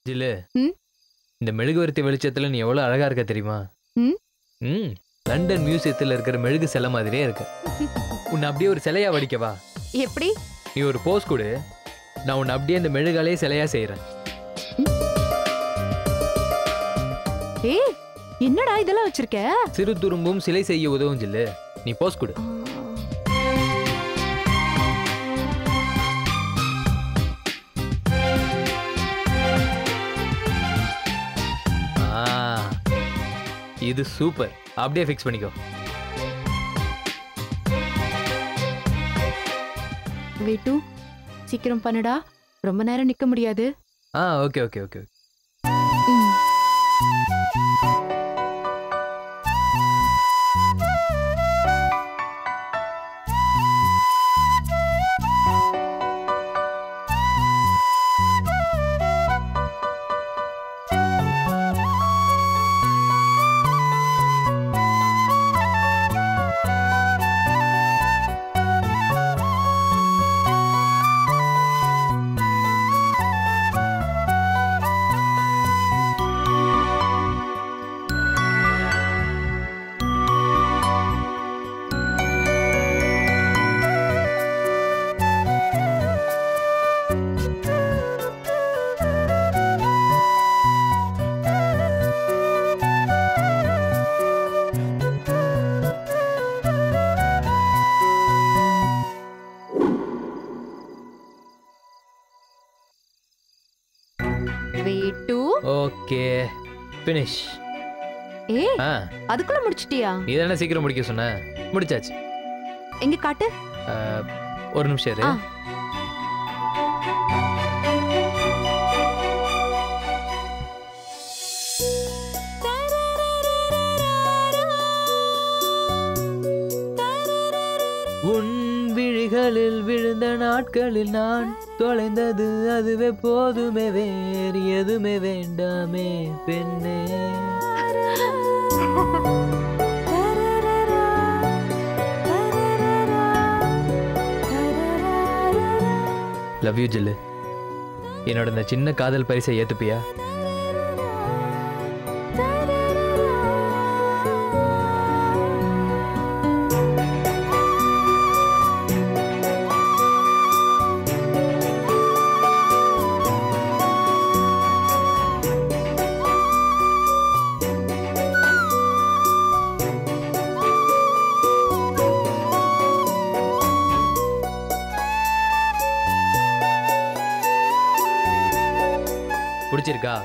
ஜில்லு ம்? இந்த மெழுகுவர்த்தி வெளிச்சத்துல நீ எவ்வளவு அழகா இருக்க தெரியுமா ம்? ம் லண்டன் மியூசியத்துல இருக்கிற மெழுகு சிலை மாதிரியே இருக்க உன்னை அப்படியே ஒரு சிலையா வடிக்கவா எப்படி நீ ஒரு போஸ் கொடு நான் உன்னை அப்படியே இந்த மெழுகாலே சிலையா செய்யறேன் ஏய் என்னடா இதெல்லாம் வச்சிருக்க சிறு துரும்பும் சிலை செய்ய உதவும் ஜில்லு நீ போஸ் கொடு ஆ இது சூப்பர் அப்படியே ஃபிக்ஸ் பண்ணிக்கோ வேட்டு சீக்கிரம் பண்ணுடா ரொம்ப நேரம் நிக்க முடியாது ஆ ஓகே ஓகே ஓகே ம். வேட்டு ஓகே ஃபினிஷ் ஏய் ஆ அதுக்குள்ள முடிச்சிட்டியா நீ தானே சீக்கிரம் முடிக்க சொன்ன முடிச்சாச்சு எங்க காட்டு ஆ, ஒரு நிமிஷம் இரு ஆ. உன் விழிகளில் விழுந்த நாட்களில் நான் தொலைந்தது அதுவே போதுமே வேறு எதுவுமே வேண்டாமே பெண்ணே லவ் யூ ஜில்லு என்னோட இந்த சின்ன காதல் பரிசை ஏத்துப்பியா பிடிச்சிருக்கா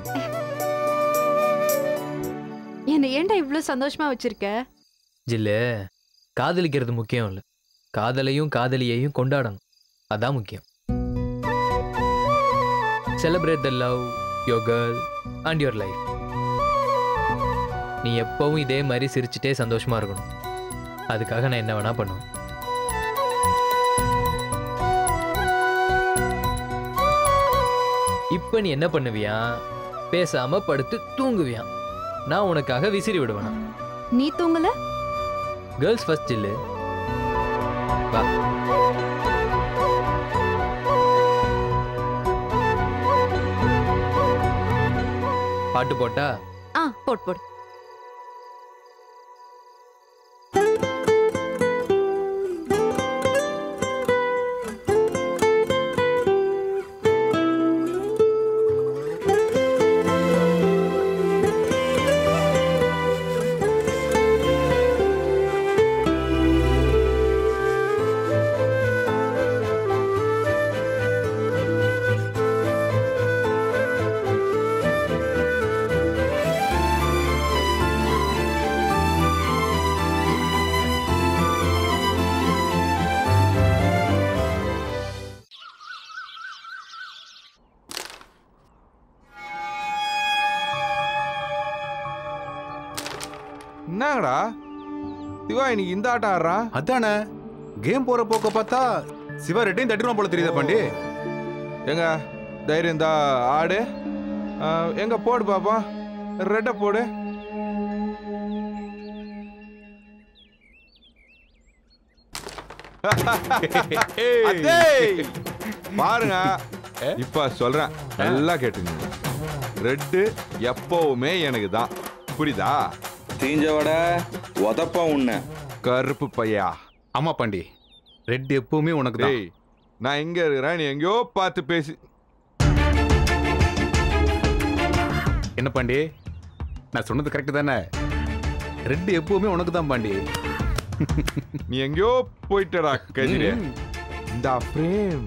என்ன ஏன்டா இவ்ளோ சந்தோஷமா வச்சிருக்க ஜில்லு காதலிக்கிறது முக்கியம் இல்லை காதலையும் காதலியையும் கொண்டாடணும் அதான் முக்கியம் celebrate the love your girl and your life நீ எப்பவும் இதே மாதிரி சிரிச்சுட்டே சந்தோஷமா இருக்கணும் அதுக்காக நான் என்ன வேணா பண்ணுவேன் இப்ப நீ என்ன பண்ணுவியா பேசாம படுத்து தூங்குவியான் நான் உனக்காக விசிறி விடுவேனா நீ தூங்கல கேர்ள்ஸ் ஃபர்ஸ்ட் இல்லு வா பாட்டு போட்டா ஆ போட் போடு என்னங்கடா சிவா இன்னைக்கு இந்த ஆட்டம் ஆடுறான் அதானே கேம் போற போக்க பார்த்தா சிவா ரெட்டையும் தட்டிடுவான் போல தெரியுதா பாண்டி எங்க தைரியம் தான் ஆடு ஆ, எங்க போடு பாப்பா ரெட்டை போடு அடேய், பாருங்க இப்ப சொல்றேன் நல்லா கேட்டுங்க ரெட்டு எப்பவுமே எனக்கு தான் புரியுதா தீஞ்ச வடை உதப்பா உன்னை கருப்பு பையா ஆமா பாண்டி ரெட் எப்பவுமே உனக்கு தான் டேய் நான் எங்க இருக்கிறேன் நீ எங்கேயோ பார்த்து பேசி என்ன பாண்டி நான் சொன்னது கரெக்ட் தானே ரெட் எப்பவுமே உனக்கு தான் பாண்டி நீ எங்கேயோ போயிட்டடா கதிரே ம். இந்த ஃப்ரேம்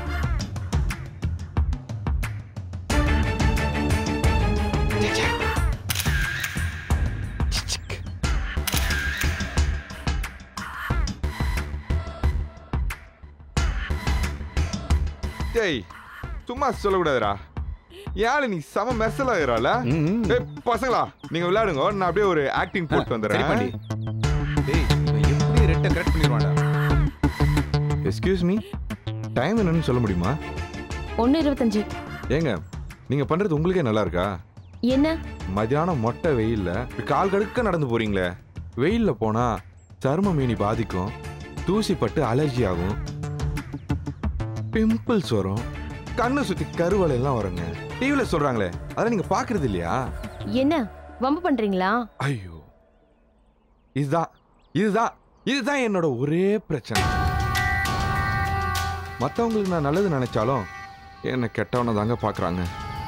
டேய் சும்மா சொல்லக்கூடாதுடா யாரு நீ செம மெர்சல் ஆகிறால ம், ம். ஏய் பசங்களா நீங்க விளையாடுங்க நான் அப்படியே ஒரு ஆக்டிங் போட்டு சரி பாண்டி வந்துடுறேன் டேய் இவன் எப்படி ரெட்டை கரெக்ட் பண்ணிடுவான்டா எஸ்கியூஸ் மீ டைம் என்னன்னு சொல்ல முடியுமா ஒன்னு இருபத்தஞ்சு ஏங்க நீங்க பண்றது உங்களுக்கே நல்லா இருக்கா என்ன மதியானம் மொட்டை வெயில்ல இப்படி கால் கடுக்க நடந்து போறீங்களே வெயில்ல போனா சரும மீனி பாதிக்கும் தூசி பட்டு அலர்ஜி ஆகும் பிம்பிள்ஸ் வரும் கண்ணு சுத்தி கருவலை எல்லாம் வருங்க டிவில சொல்றாங்களே அதெல்லாம் நீங்க பாக்குறது இல்லையா என்ன வம்பு பண்றீங்களா ஐயோ இதுதான் இதுதான் இதுதான் என்னோட ஒரே பிரச்சனை மத்தவங்களுக்கு நான் நல்லது நினைச்சாலும் என்ன கெட்டவனை தாங்க பாக்குறாங்க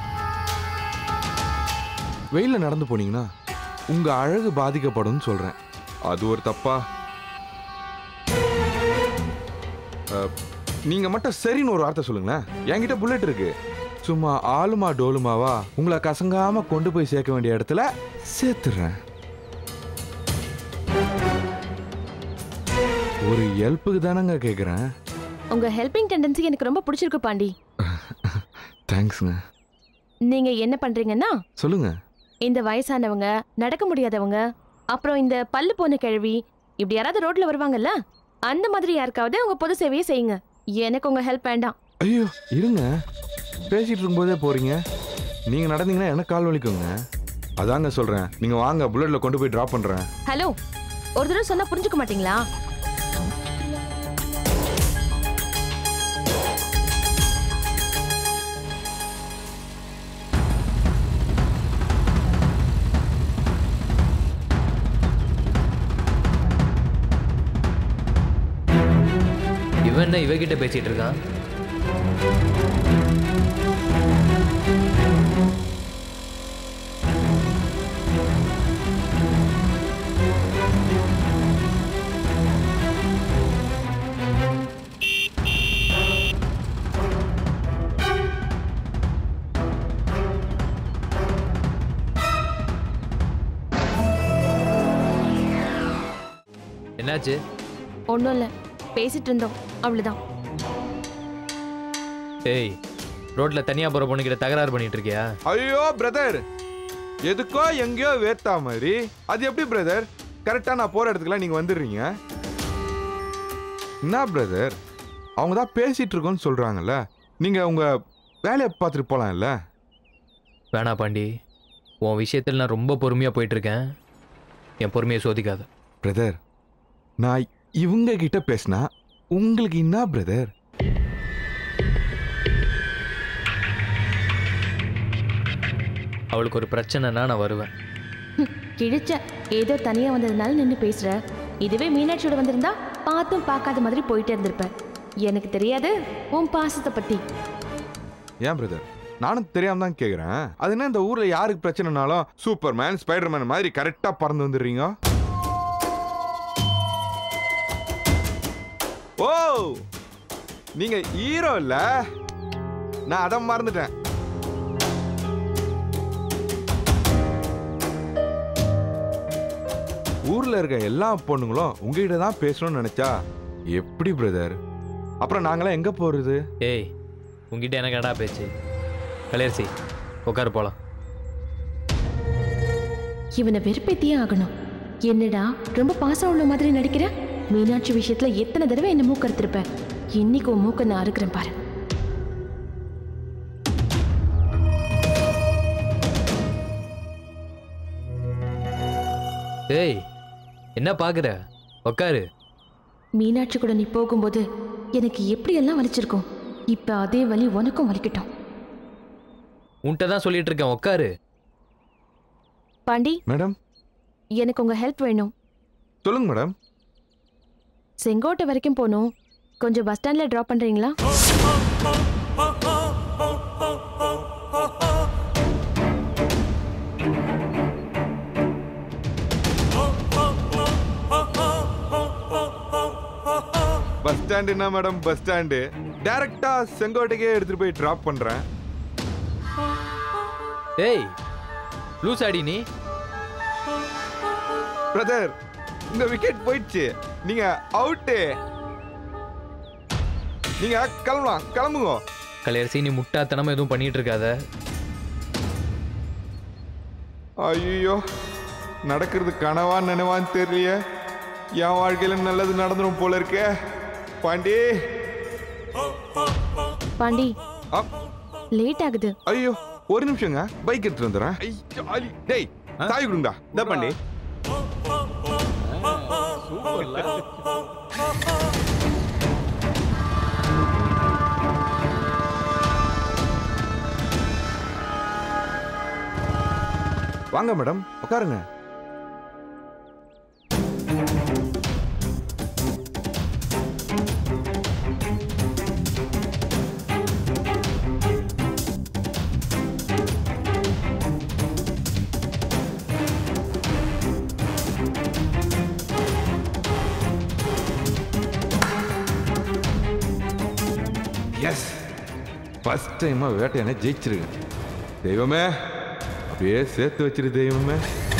வெயில்ல நடந்து போனீங்கன்னா உங்க அழகு பாதிக்கப்படும் சொல்றேன் அது ஒரு தப்பா அஹ், நீங்க மட்டும் சரின்னு ஒரு வார்த்தை சொல்லுங்களேன் என்கிட்ட புல்லட் இருக்கு சும்மா ஆளுமா டோலுமாவா உங்களை கசங்காம கொண்டு போய் சேர்க்க வேண்டிய இடத்துல சேர்த்துறேன் ஒரு ஹெல்ப்புக்கு தானங்க கேக்குறேன் உங்க ஹெல்பிங் டெண்டன்சி எனக்கு ரொம்ப பிடிச்சிருக்கு பாண்டி தேங்க்ஸ்ங்க நீங்க என்ன பண்றீங்கன்னா சொல்லுங்க இந்த வயசானவங்க நடக்க முடியாதவங்க அப்புறம் இந்த பல்லு போன கிழவி இப்படி யாராவது ரோட்ல வருவாங்கல்ல அந்த மாதிரி யாருக்காவது உங்க பொது சேவையை செய்யுங்க எனக்கு உங்க ஹெல்ப் வேண்டாம் ஐயோ இருங்க பேசிட்டு இருக்கும்போதே போறீங்க நீங்க நடந்தீங்கன்னா எனக்கு கால் வலிக்குங்க அதாங்க சொல்றேன் நீங்க வாங்க புல்லட்ல கொண்டு போய் டிராப் பண்றேன் ஹலோ ஒரு தடவை சொன்னா புரிஞ்சுக்க மாட்டீங்களா இவன் என்ன இவகிட்ட பேசிட்டு இருக்கான் என்னாச்சு ஒன்றும் இல்லை பேசிட்டு இருந்தோம் அவ்வளவுதான் ஏய் ரோட்ல தனியா போற பொண்ணுகிட்ட தகராறு பண்ணிட்டு இருக்கியா ஐயோ பிரதர் எதுக்கோ எங்கேயோ வேத்தா மாதிரி அது எப்படி பிரதர் கரெக்டா நான் போற இடத்துக்குலாம் நீங்க வந்துடுறீங்க என்ன பிரதர் அவங்க தான் பேசிட்டு இருக்கோன்னு சொல்றாங்கல்ல நீங்க உங்க வேலையை பார்த்துட்டு போலாம்ல வேணா பாண்டி உன் விஷயத்தில் நான் ரொம்ப பொறுமையா போயிட்டு இருக்கேன் என் பொறுமையை சோதிக்காத பிரதர் நான் இவங்க கிட்ட பேசினா உங்களுக்கு என்ன பிரதர் அவளுக்கு ஒரு பிரச்சனைனா நான் வருவேன் கிழிச்ச ஏதோ தனியா வந்ததுனால நின்று பேசுற இதுவே மீனாட்சியோட வந்திருந்தா பார்த்தும் பார்க்காத மாதிரி போயிட்டே இருந்திருப்ப எனக்கு தெரியாது உன் பாசத்தை பத்தி ஏன் பிரதர் நானும் தெரியாம தான் கேக்குறேன் அது என்ன இந்த ஊர்ல யாருக்கு பிரச்சனைனாலும் சூப்பர் மேன் ஸ்பைடர் மேன் மாதிரி கரெக்டா பறந்து வந்துடுறீங்க ஓ நீங்க ஹீரோ இல்ல நான் அதை மறந்துட்டேன் ஊர்ல இருக்க எல்லா பொண்ணுங்களும் உங்ககிட்ட தான் பேசணும்னு நினைச்சா எப்படி பிரதர் அப்புறம் நாங்களாம் எங்க போறது ஏய் உங்ககிட்ட எனக்கு என்னடா பேச்சு கலையரசி உட்காரு போலாம் இவனை வெறுப்பேத்தியே ஆகணும் என்னடா ரொம்ப பாசம் உள்ள மாதிரி நடிக்கிற மீனாட்சி விஷயத்துல எத்தனை தடவை என்ன மூக்கறுத்திருப்ப இன்னைக்கு உன் மூக்க நான் அறுக்கிறேன் பாரு ஏய் என்ன பாக்குற உட்காரு மீனாட்சி கூட நீ போகும்போது எனக்கு எப்படியெல்லாம் வலிச்சிருக்கும் இப்ப அதே வலி உனக்கும் வலிக்கட்டும் உன்கிட்ட தான் சொல்லிட்டு இருக்கேன் உட்காரு பாண்டி மேடம் எனக்கு உங்க ஹெல்ப் வேணும் சொல்லுங்க மேடம் செங்கோட்டை வரைக்கும் போகணும் கொஞ்சம் பஸ் ஸ்டாண்ட்ல டிராப் பண்றீங்களா பஸ் ஸ்டாண்டு என்ன மேடம் பஸ் ஸ்டாண்டு டைரக்டா செங்கோட்டைக்கே எடுத்துட்டு போய் டிராப் பண்றேன் ஏய் லூஸ் ஆடி நீ பிரதர் இந்த விக்கெட் போயிடுச்சு நீங்க அவுட்டு நீங்க கிளம்பலாம் கிளம்புங்க கலையரசி நீ முட்டாத்தனமா எதுவும் பண்ணிட்டு இருக்காத ஐயோ நடக்கிறது கனவா நினைவான்னு தெரியலையே என் வாழ்க்கையில நல்லது நடந்துரும் போல இருக்கே பாண்டி பாண்டி அப், லேட் ஆகுது ஐயோ ஒரு நிமிஷங்க பைக் எடுத்துட்டு வந்துடுறேன் ஐயோ, அலி. டேய் தாய் கொடுங்கடா இந்த பாண்டி வாங்க மேடம் உட்காருங்க எஸ் ஃபர்ஸ்ட் டைமா வேட்டையான ஜெயிச்சிருக்கேன் தெய்வமே அப்படியே சேர்த்து வச்சிரு தெய்வமே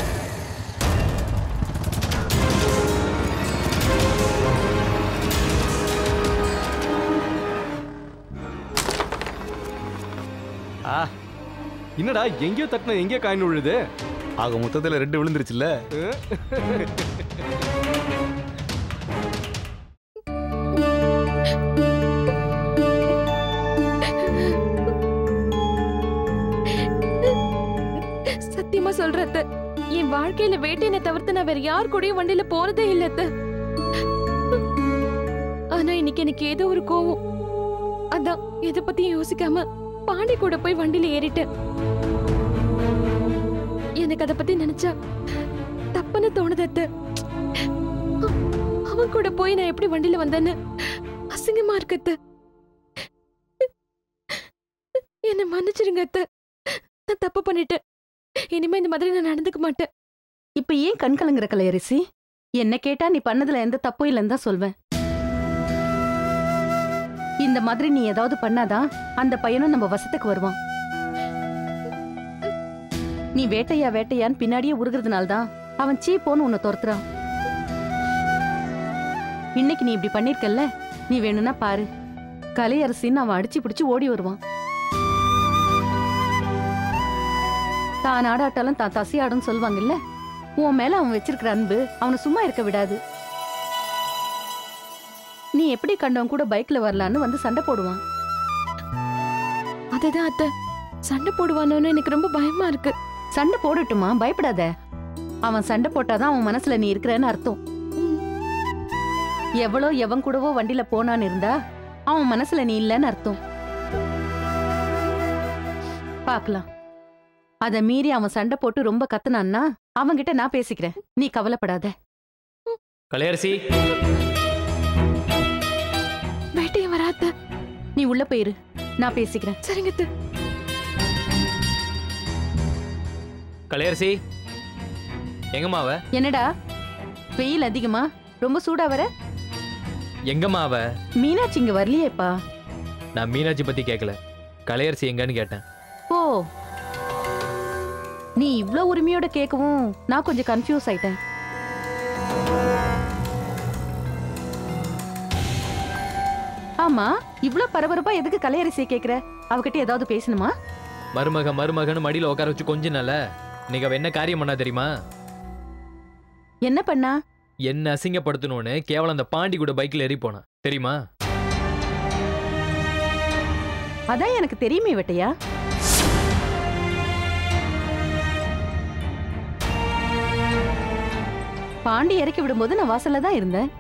ஆ என்னடா எங்கேயோ தட்டின எங்கேயோ காயின் விழுது ஆக மொத்தத்துல ரெண்டு விழுந்துருச்சுல்ல சத்தியமா சொல்றத என் வாழ்க்கையில வேட்டையனை தவிர்த்து நான் வேற யார் கூடயும் வண்டியில போனதே இல்ல அத்தை. ஆனா இன்னைக்கு எனக்கு ஏதோ ஒரு கோவம் அதான் எதை பத்தியும் யோசிக்காம பாண்டி கூட போய் வண்டியில ஏறிட்டேன் எனக்கு அதை பத்தி நினைச்சா தப்புன்னு தோணுது அத்தை. அவன் கூட போய் நான் எப்படி வண்டியில வந்தேன்னு அசிங்கமா இருக்கு அத்தை. என்னை மன்னிச்சிருங்க அத்தை நான் தப்பு பண்ணிட்டேன் இனிமே இந்த மாதிரி நான் நடந்துக்க மாட்டேன் இப்ப ஏன் கண் கலங்குற கலையரசி என்ன கேட்டா நீ பண்ணதுல எந்த தப்பும் இல்லைன்னு தான் சொல்வேன் இந்த மாதிரி நீ ஏதாவது பண்ணாதான் அந்த பையனும் நம்ம வசத்துக்கு வருவான் நீ வேட்டையா வேட்டையான்னு பின்னாடியே உருகிறதுனால தான் அவன் சீப்போன்னு உன்னை துரத்துறான் இன்னைக்கு நீ இப்படி பண்ணிருக்கல்ல நீ வேணும்னா பாரு கலையரசின்னு அவன் அடிச்சு பிடிச்சு ஓடி வருவான் தான் ஆடாட்டாலும் தான் தசையாடும் சொல்லுவாங்கல்ல உன் மேல அவன் வச்சிருக்கிற அன்பு அவனை சும்மா இருக்க விடாது நீ எப்படி கண்டவன் கூட பைக்ல வரலான்னு வந்து சண்டை போடுவான் அதுதான் அத்தை சண்டை போடுவானோன்னு எனக்கு ரொம்ப பயமா இருக்கு சண்டை போடட்டுமா பயப்படாத அவன் சண்டை போட்டாதான் அவன் மனசுல நீ இருக்கிறன்னு அர்த்தம் எவ்வளோ எவன் கூடவோ வண்டியில போனான்னு இருந்தா அவன் மனசுல நீ இல்லைன்னு அர்த்தம் பார்க்கலாம் அத மீறி அவன் சண்டை போட்டு ரொம்ப கத்துனான்னா அவன்கிட்ட நான் பேசிக்கிறேன் நீ கவலைப்படாத கலையரசி வேட்டைய வராத நீ உள்ள போயிரு நான் பேசிக்கிறேன் சரிங்க அத்தை. கலையரசி எங்கம்மா அவ என்னடா வெயில் அதிகமா ரொம்ப சூடா வர எங்கம்மா அவ மீனாட்சி இங்க வரலையேப்பா நான் மீனாட்சி பத்தி கேட்கல கலையரசி எங்கன்னு கேட்டேன் ஓ நீ இவ்ளோ உரிமையோட கேட்கவும் நான் கொஞ்சம் கன்ஃபியூஸ் ஆயிட்டேன் ஆமா இவ்ளோ பரபரப்பா எதுக்கு கலையரசியை கேக்குற அவகிட்ட ஏதாவது பேசணுமா மருமக மருமகன்னு மடியில உட்கார வச்சு கொஞ்ச நாள இன்னைக்கு அவ என்ன காரியம் பண்ணா தெரியுமா என்ன பண்ணா என்ன அசிங்கப்படுத்தணும்னு கேவலம் அந்த பாண்டி கூட பைக்ல ஏறி போனான் தெரியுமா அதான் எனக்கு தெரியுமே வெட்டையா பாண்டி இறக்கி விடும்போது நான் வாசல்ல தான் இருந்தேன்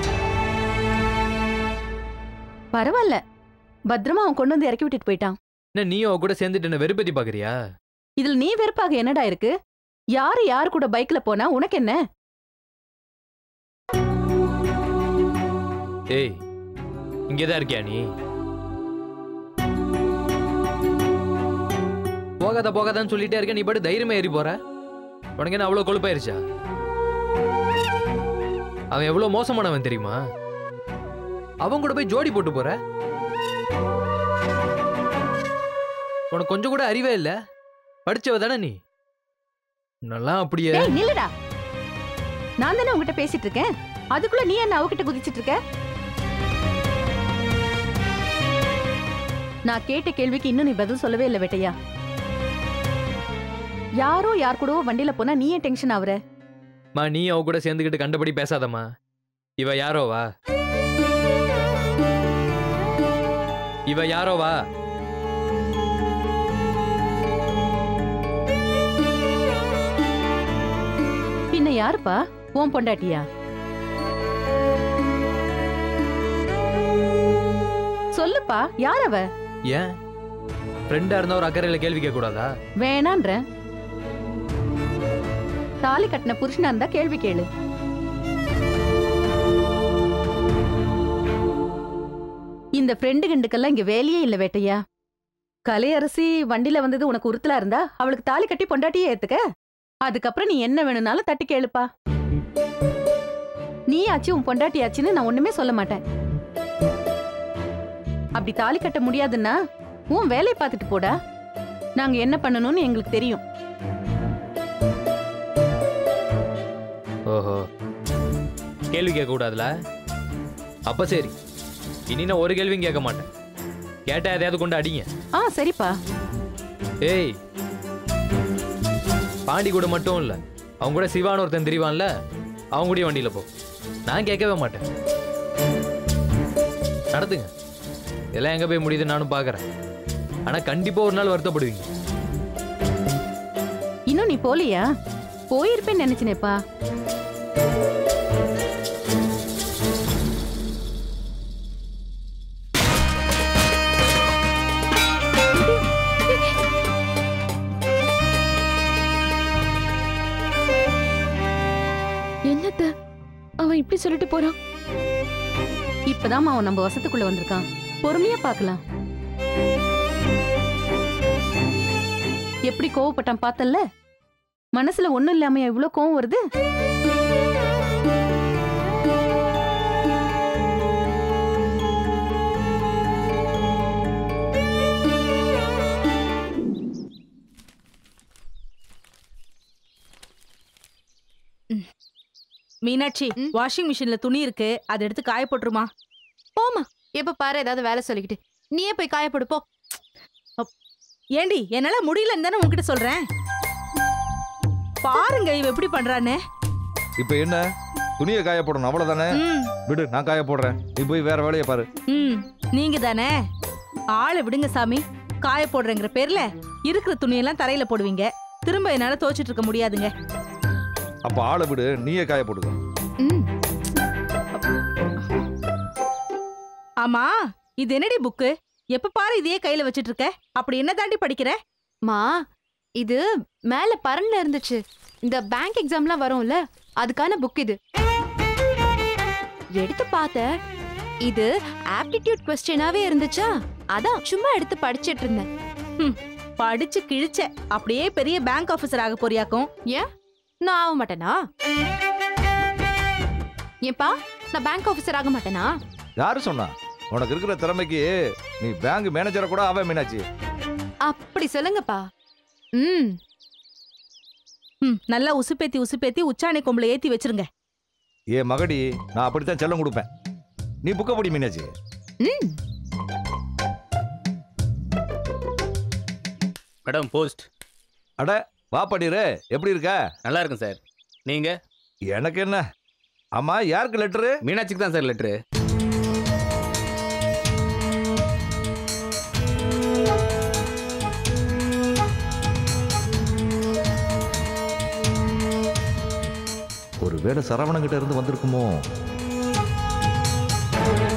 பரவாயில்ல பத்திரமா அவன் கொண்டு வந்து இறக்கி விட்டுட்டு போயிட்டான் என்ன நீயும் அவ கூட சேர்ந்துட்டு என்ன வெறுப்பேத்தி பாக்குறியா இதுல நீ வெறுப்பாக என்னடா இருக்கு யாரு யாரு கூட பைக்ல போனா உனக்கு என்ன ஏய் இங்கேதான் இருக்கியா நீ போகாத போகாதான்னு சொல்லிட்டே இருக்க நீ பாட்டு தைரியமா ஏறி போற உனக்கு என்ன அவ்வளவு கொழுப்பாயிருச்சா அவன் எவ்வளவு மோசமானவன் தெரியுமா அவன் கூட போய் ஜோடி போட்டு போற உனக்கு கொஞ்சம் கூட அறிவே இல்ல படிச்சவ தானே நீ நல்லா அப்படியே டேய் நில்லுடா நான் தானே உங்ககிட்ட பேசிட்டு இருக்கேன் அதுக்குள்ள நீ என்ன அவகிட்ட குதிச்சிட்டு இருக்க நான் கேட்ட கேள்விக்கு இன்னும் நீ பதில் சொல்லவே இல்லை வேட்டையா யாரோ யார் கூடவோ வண்டியில போனா நீ ஏன் டென்ஷன் ஆகுற மா நீ அவ கூட சேர்ந்துக்கிட்டு கண்டபடி பேசாதம்மா இவ யாரோவா இவ யாரோவா பின்ன யாருப்பா உன் பொண்டாட்டியா சொல்லுப்பா யார் அவ ஏன் ஃப்ரெண்டா இருந்தா ஒரு அக்கறையில கேள்வி கேட்க கூடாதா வேணான்ற தாலி கட்டின புருஷனா இருந்தா கேள்வி கேளு இந்த ஃப்ரெண்டு கிண்டுக்கெல்லாம் இங்க வேலையே இல்ல வேட்டையா கலையரசி வண்டியில வந்தது உனக்கு உறுத்தலா இருந்தா அவளுக்கு தாலி கட்டி பொண்டாட்டியே ஏத்துக்க அதுக்கப்புறம் நீ என்ன வேணும்னாலும் தட்டி கேளுப்பா நீ ஆச்சு உன் பொண்டாட்டி ஆச்சுன்னு நான் ஒண்ணுமே சொல்ல மாட்டேன் அப்படி தாலி கட்ட முடியாதுன்னா உன் வேலையை பார்த்துட்டு போடா நாங்க என்ன பண்ணணும்னு எங்களுக்கு தெரியும் ஓஹோ கேள்வி கேட்க கூடாதுல அப்ப சரி இனி நான் ஒரு கேள்வியும் கேட்க மாட்டேன் கேட்டா எதையாவது கொண்டு அடிங்க ஆ சரிப்பா ஏய் பாண்டி கூட மட்டும் இல்ல அவங்க கூட சிவான்னு ஒருத்தன் தெரிவான்ல அவங்க கூட வண்டியில போ நான் கேட்கவே மாட்டேன் நடத்துங்க இதெல்லாம் எங்க போய் முடியுதுன்னு நானும் பாக்குறேன் ஆனா கண்டிப்பா ஒரு நாள் வருத்தப்படுவீங்க இன்னும் நீ போலியா போயிருப்பேன்னு நினைச்சினேப்பா என்னத்த அவன் இப்படி சொல்லிட்டு போறான் இப்பதான் அவன் நம்ம வசத்துக்குள்ள வந்திருக்கான் பொறுமையா பார்க்கலாம் எப்படி கோவப்பட்டான் பார்த்தல்ல மனசுல ஒண்ணும் இல்லாம இவ்ளோ கோவம் வருது மீனாட்சி வாஷிங் மிஷின்ல துணி இருக்கு அதை எடுத்து காய போட்டுருமா போமா எப்ப பாரு ஏதாவது வேலை சொல்லிக்கிட்டு நீயே போய் காய போடு போ ஏண்டி என்னால முடியலன்னு தானே உன்கிட்ட சொல்றேன் பாருங்க இவ எப்படி பண்றான்னு இப்போ என்ன துணியை காய போடணும் அவ்வளவுதானே ம், விடு நான் காய போடுறேன் நீ போய் வேற வேலையை பாரு ம் நீங்க தானே ஆளை விடுங்க சாமி காய போடுறேங்கிற பேர்ல இருக்கிற துணியெல்லாம் தரையில போடுவீங்க திரும்ப என்னால துவைச்சிட்டு இருக்க முடியாதுங்க அப்ப ஆளை விடு நீயே காய போடுங்க ம் ஆமா இது என்னடி புக்கு எப்ப பாரு இதையே கையில வச்சிட்டு இருக்க அப்படி என்ன தாண்டி படிக்கிற மா இது மேல பரன்ல இருந்துச்சு இந்த பேங்க் எக்ஸாம்லாம் வரும்ல அதுக்கான புக் இது எடுத்து பார்த்தேன் இது ஆப்டிடியூட் கொஸ்டினாவே இருந்துச்சா அதான் சும்மா எடுத்து படிச்சிட்டு இருந்தேன் படிச்சு கிழிச்ச அப்படியே பெரிய பேங்க் ஆபீசர் ஆக போறியாக்கும் ஏன் நான் ஆக மாட்டேனா ஏன்பா நான் பேங்க் ஆபீசர் ஆக மாட்டேனா யாரு சொன்னா உனக்கு இருக்கிற திறமைக்கு நீ பேங்க் மேனேஜரை கூட ஆவே மீனாட்சி அப்படி சொல்லுங்கப்பா ம் ம், நல்லா உசுப்பேத்தி உசுப்பேத்தி உச்சாணி கொம்புல ஏத்தி வச்சிருங்க ஏ மகடி நான் அப்படித்தான் செல்லம் கொடுப்பேன் நீ புக்க படி மீனாட்சி ம் மேடம் போஸ்ட் அட வா படிரு எப்படி இருக்க நல்லா இருக்கும் சார் நீங்க எனக்கு என்ன ஆமா யாருக்கு லெட்டரு மீனாட்சிக்கு தான் சார் லெட்ரு ஒரு வேளை சரவணங்கிட்ட இருந்து வந்திருக்குமோ